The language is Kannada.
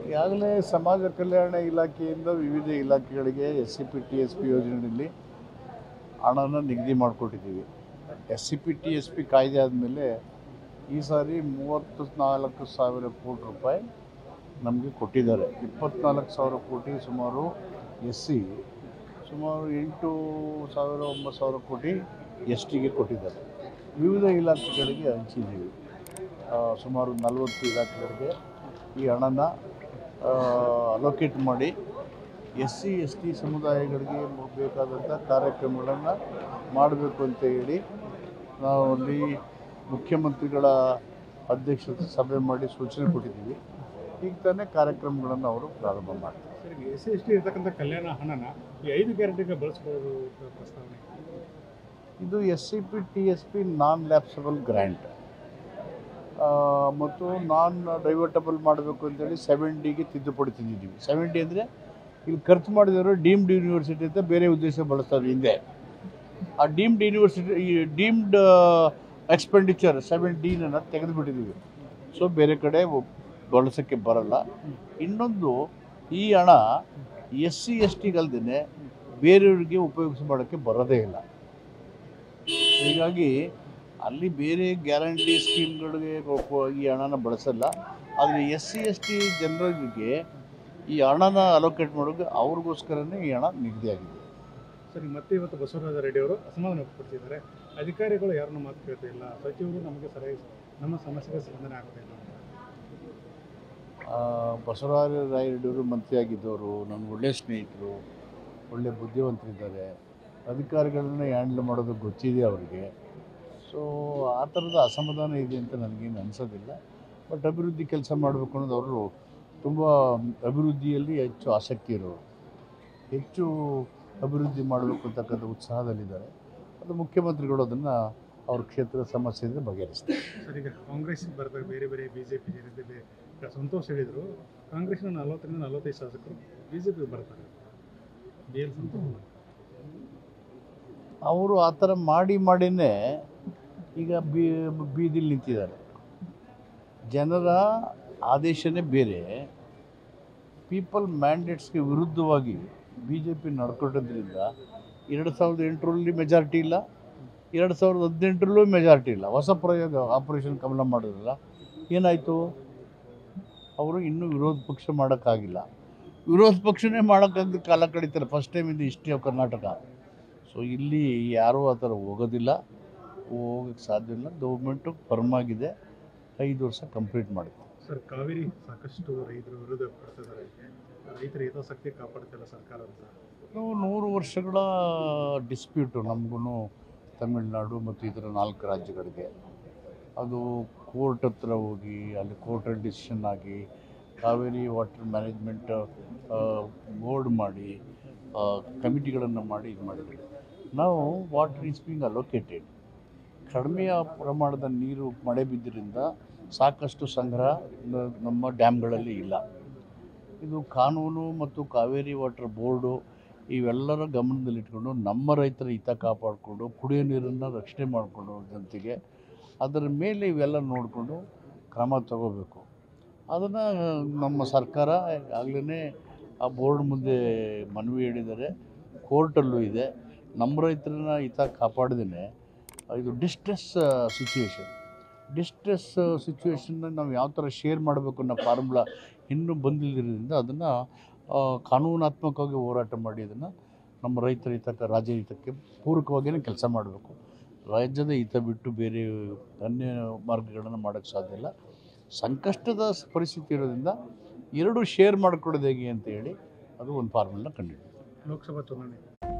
ಈಗಾಗಲೇ ಸಮಾಜ ಕಲ್ಯಾಣ ಇಲಾಖೆಯಿಂದ ವಿವಿಧ ಇಲಾಖೆಗಳಿಗೆ S C P T S P ಯೋಜನೆಯಲ್ಲಿ ಹಣನ ನಿಗದಿ ಮಾಡಿಕೊಟ್ಟಿದ್ದೀವಿ S C P T S P ಕಾಯ್ದೆ ಆದಮೇಲೆ ಈ ಸಾರಿ ಮೂವತ್ತು ನಾಲ್ಕು ಸಾವಿರ ಕೋಟಿ ರೂಪಾಯಿ ನಮಗೆ ಕೊಟ್ಟಿದ್ದಾರೆ ಇಪ್ಪತ್ನಾಲ್ಕು ಸಾವಿರ ಕೋಟಿ ಸುಮಾರು ಎಸ್ ಸಿ ಸುಮಾರು ಎಂಟು ಸಾವಿರ ಒಂಬತ್ತು ಸಾವಿರ ಕೋಟಿ ಎಸ್ ಟಿಗೆ ಕೊಟ್ಟಿದ್ದಾರೆ ವಿವಿಧ ಇಲಾಖೆಗಳಿಗೆ ಹಂಚಿದ್ದೀವಿ ಆ, ಸುಮಾರು ನಲವತ್ತು ಇಲಾಖೆಗಳಿಗೆ ಈ ಹಣನ ಅಲೋಕೇಟ್ ಮಾಡಿ ಎಸ್ ಸಿ ಎಸ್ ಟಿ ಸಮುದಾಯಗಳಿಗೆ ಬೇಕಾದಂಥ ಕಾರ್ಯಕ್ರಮಗಳನ್ನು ಮಾಡಬೇಕು ಅಂತ ಹೇಳಿ ನಾವು ಅಲ್ಲಿ ಮುಖ್ಯಮಂತ್ರಿಗಳ ಅಧ್ಯಕ್ಷತೆ ಸಭೆ ಮಾಡಿ ಸೂಚನೆ ಕೊಟ್ಟಿದ್ದೀವಿ ಈಗ ತಾನೇ ಕಾರ್ಯಕ್ರಮಗಳನ್ನು ಅವರು ಪ್ರಾರಂಭ ಮಾಡ್ತಾರೆ sir S C S T ಇರ್ತಕ್ಕಂಥ ಕಲ್ಯಾಣ ಹಣನ ಈ ಐದು ಗ್ಯಾರಂಟಿಗೆ ಬಳಸ್ಕೊಳ್ಳೋದು ಅಂತ ಪ್ರಸ್ತಾವನೆ ಇದು S C P T S P non lapsable grant ಮತ್ತು ನಾನ್ ಡೈವರ್ಟಬಲ್ ಮಾಡಬೇಕು ಅಂತೇಳಿ ಸೆವೆನ್ ಡಿಗೆ ತಿದ್ದುಪಡಿ ತಂದಿದ್ದೀವಿ ಸೆವೆನ್ ಡಿ ಅಂದರೆ ಇಲ್ಲಿ ಖರ್ಚು ಮಾಡಿದವರು ಡೀಮ್ಡ್ ಯೂನಿವರ್ಸಿಟಿ ಅಂತ ಬೇರೆ ಉದ್ದೇಶ ಬಳಸ್ತಾರೆ ಹಿಂದೆ ಆ ಡೀಮ್ಡ್ ಯೂನಿವರ್ಸಿಟಿ ಈ ಡೀಮ್ಡ್ ಎಕ್ಸ್ಪೆಂಡಿಚರ್ ಸೆವೆನ್ ಡಿನ ತೆಗೆದುಬಿಟ್ಟಿದ್ದೀವಿ ಸೊ ಬೇರೆ ಕಡೆ ಒ- ಬಳಸೋಕ್ಕೆ ಬರಲ್ಲ ಇನ್ನೊಂದು ಈ ಹಣ ಎಸ್ ಸಿ ಎಸ್ ಟಿಗಲ್ದೇ ಬೇರೆಯವರಿಗೆ ಉಪಯೋಗಿಸ ಮಾಡೋಕ್ಕೆ ಬರೋದೇ ಇಲ್ಲ ಹೀಗಾಗಿ ಅಲ್ಲಿ ಬೇರೆ ಗ್ಯಾರಂಟಿ ಸ್ಕೀಮ್ಗಳಿಗೆ ಕೊ- ಈ ಹಣನ ಬಳಸಲ್ಲ ಆದರೆ ಎಸ್ ಸಿ ಎಸ್ ಟಿ ಜನರಿಗೆ ಈ ಹಣನ ಅಲೋಕೇಟ್ ಮಾಡೋಕ್ಕೆ ಅವ್ರಿಗೋಸ್ಕರನೇ ಈ ಹಣ ನಿಗದಿಯಾಗಿದೆ ಸರ್ ಮತ್ತೆ ಇವತ್ತು ಬಸವರಾಜ ರೆಡ್ಡಿ ಅವರು ಅಸಮಾಧಾನ ವ್ಯಕ್ತಪಡಿಸಿದ್ದಾರೆ ಅಧಿಕಾರಿಗಳು ಯಾರನ್ನೂ ಮಾತು ಕೇಳ್ತಾ ಇಲ್ಲ ಸಚಿವರು ನಮಗೆ ಸರಿಯಾಗಿ ನಮ್ಮ ಸಮಸ್ಯೆಗೆ ಸ್ಪಂದನೆ ಆಗೋದಿಲ್ಲ ಅಂತ ಆ, ಬಸವರಾಜ ರಾಯರೆಡ್ಡಿಯವರು ಮಂತ್ರಿಯಾಗಿದ್ದವರು ನನ್ನ ಒಳ್ಳೆಯ ಸ್ನೇಹಿತರು ಒಳ್ಳೆಯ ಬುದ್ಧಿವಂತರಿದ್ದಾರೆ ಅಧಿಕಾರಿಗಳನ್ನ ಹ್ಯಾಂಡಲ್ ಮಾಡೋದು ಗೊತ್ತಿದೆ ಅವರಿಗೆ ಸೊ ಆ ಥರದ ಅಸಮಾಧಾನ ಇದೆ ಅಂತ ನನಗೇನು ಅನಿಸೋದಿಲ್ಲ ಬಟ್ ಅಭಿವೃದ್ಧಿ ಕೆಲಸ ಮಾಡಬೇಕು ಅನ್ನೋದು ಅವರು ತುಂಬ ಅಭಿವೃದ್ಧಿಯಲ್ಲಿ ಹೆಚ್ಚು ಆಸಕ್ತಿ ಇರೋರು ಹೆಚ್ಚು ಅಭಿವೃದ್ಧಿ ಮಾಡಬೇಕು ಅಂತಕ್ಕಂಥ ಉತ್ಸಾಹದಲ್ಲಿದ್ದಾರೆ ಅದು ಮುಖ್ಯಮಂತ್ರಿಗಳು ಅದನ್ನು ಅವ್ರ ಕ್ಷೇತ್ರದ ಸಮಸ್ಯೆ ಇದ್ದರೆ ಬಗೆಹರಿಸ್ತಾರೆ ಸರ್ ಈಗ ಕಾಂಗ್ರೆಸ್ ಬರ್ತಾರೆ ಬೇರೆ ಬೇರೆ ಬಿ ಜೆ ಪಿ ಸೇರಿದೆ ಸಂತೋಷ್ ಹೇಳಿದರು ಕಾಂಗ್ರೆಸ್ನ ನಲವತ್ತರಿಂದ ನಲವತ್ತೈದು ಶಾಸಕರು ಬಿ ಜೆ ಪಿ ಬರ್ತಾರೆ ಬಿ ಎಲ್ ಸಂತೋಷ್ ಅವರು ಆ ಥರ ಮಾಡಿ ಮಾಡಿನೇ ಈಗ ಬೀ ಬೀದಿಲಿ ನಿಂತಿದ್ದಾರೆ ಜನರ ಆದೇಶನೇ ಬೇರೆ ಪೀಪಲ್ ಮ್ಯಾಂಡೇಟ್ಸ್ಗೆ ವಿರುದ್ಧವಾಗಿ ಬಿ ಜೆ ಪಿ ನಡ್ಕೊಟ್ಟದ್ರಿಂದ ಎರಡು ಸಾವಿರದ ಎಂಟರಲ್ಲಿ ಮೆಜಾರಿಟಿ ಇಲ್ಲ ಎರಡು ಸಾವಿರದ ಹದಿನೆಂಟರಲ್ಲೂ ಮೆಜಾರಿಟಿ ಇಲ್ಲ ಹೊಸ ಪ್ರಯೋಗ ಆಪರೇಷನ್ ಕಮಲ ಮಾಡಿದ್ರಲ್ಲ ಏನಾಯಿತು ಅವರು ಇನ್ನೂ ವಿರೋಧ ಪಕ್ಷ ಮಾಡೋಕ್ಕಾಗಿಲ್ಲ ವಿರೋಧ ಪಕ್ಷನೇ ಮಾಡೋಕ್ಕಾಗದ ಕಾಲ ಕಳೀತಾರೆ ಫಸ್ಟ್ ಟೈಮ್ ಇದು ಹಿಸ್ಟ್ರಿ ಆಫ್ ಕರ್ನಾಟಕ ಸೊ ಇಲ್ಲಿ ಯಾರೂ ಆ ಥರ ಹೋಗೋದಿಲ್ಲ ಹೋಗೋಕ್ಕೆ ಸಾಧ್ಯ ಇಲ್ಲ ಗೌರ್ಮೆಂಟು ಫರ್ಮ್ ಆಗಿದೆ ಐದು ವರ್ಷ ಕಂಪ್ಲೀಟ್ ಮಾಡುತ್ತೆ ಸರ್ ಕಾವೇರಿ ಸಾಕಷ್ಟು ರೈತರು ವಿರೋಧ ಪಡ್ತಿದ್ದಾರೆ ರೈತರ ಹಿತಾಸಕ್ತಿ ಕಾಪಾಡ್ತಿಲ್ಲ ಸರ್ಕಾರ ಅಂತ ನಾವು ನೂರು ವರ್ಷಗಳ ಡಿಸ್ಪ್ಯೂಟು ನಮಗೂ ತಮಿಳುನಾಡು ಮತ್ತು ಇತರ ನಾಲ್ಕು ರಾಜ್ಯಗಳಿಗೆ ಅದು ಕೋರ್ಟ್ ಹತ್ರ ಹೋಗಿ ಅಲ್ಲಿ ಕೋರ್ಟಲ್ಲಿ ಡಿಸಿಷನ್ ಆಗಿ ಕಾವೇರಿ ವಾಟರ್ ಮ್ಯಾನೇಜ್ಮೆಂಟ್ ಬೋರ್ಡ್ ಮಾಡಿ ಕಮಿಟಿಗಳನ್ನು ಮಾಡಿ ಇದು ಮಾಡಿದ್ವಿ ನಾವು ವಾಟರ್ ಈಸ್ ಬಿಂಗ್ ಅಲೋಕೇಟೆಡ್ ಕಡಿಮೆ ಪ್ರಮಾಣದ ನೀರು ಮಳೆ ಬಿದ್ದರಿಂದ ಸಾಕಷ್ಟು ಸಂಗ್ರಹ ನ- ನಮ್ಮ ಡ್ಯಾಮ್ಗಳಲ್ಲಿ ಇಲ್ಲ ಇದು ಕಾನೂನು ಮತ್ತು ಕಾವೇರಿ ವಾಟರ್ ಬೋರ್ಡು ಇವೆಲ್ಲರ ಗಮನದಲ್ಲಿಟ್ಕೊಂಡು ನಮ್ಮ ರೈತರ ಹಿತ ಕಾಪಾಡಿಕೊಂಡು ಕುಡಿಯೋ ನೀರನ್ನು ರಕ್ಷಣೆ ಮಾಡಿಕೊಂಡು ಜನತೆಗೆ ಅದರ ಮೇಲೆ ಇವೆಲ್ಲ ನೋಡಿಕೊಂಡು ಕ್ರಮ ತಗೋಬೇಕು ಅದನ್ನು ನಮ್ಮ ಸರ್ಕಾರ ಆಗಲೇ ಆ ಬೋರ್ಡ್ ಮುಂದೆ ಮನವಿ ಹೇಳಿದ್ದಾರೆ ಕೋರ್ಟಲ್ಲೂ ಇದೆ ನಮ್ಮ ರೈತರನ್ನ ಹಿತ ಕಾಪಾಡ್ದೇ ಇದು ಡಿಸ್ಟ್ರೆಸ್ ಸಿಚುವೇಶನ್ ಡಿಸ್ಟ್ರೆಸ್ ಸಿಚುವೇಶನ್ನ ನಾವು ಯಾವ ಥರ ಶೇರ್ ಮಾಡಬೇಕು ಅನ್ನೋ ಫಾರ್ಮುಲಾ ಇನ್ನೂ ಬಂದಿಲ್ಲದ್ರಿಂದ ಅದನ್ನು ಕಾನೂನಾತ್ಮಕವಾಗಿ ಹೋರಾಟ ಮಾಡಿ ಅದನ್ನು ನಮ್ಮ ರೈತರ ಹಿತಕ್ಕೆ ರಾಜ್ಯ ಹಿತಕ್ಕೆ ಪೂರಕವಾಗಿಯೇ ಕೆಲಸ ಮಾಡಬೇಕು ರಾಜ್ಯದ ಹಿತ ಬಿಟ್ಟು ಬೇರೆ ಅನ್ಯ ಮಾರ್ಗಗಳನ್ನು ಮಾಡೋಕ್ಕೆ ಸಾಧ್ಯ ಇಲ್ಲ ಸಂಕಷ್ಟದ ಪರಿಸ್ಥಿತಿ ಇರೋದ್ರಿಂದ ಎರಡು ಶೇರ್ ಮಾಡ್ಕೊಳ್ಳೋದು ಹೇಗೆ ಅಂತ ಹೇಳಿ ಅದು ಒಂದು ಫಾರ್ಮುಲಾ ಕಂಡುಹಿಡಿದು ಲೋಕಸಭಾ ಚುನಾವಣೆ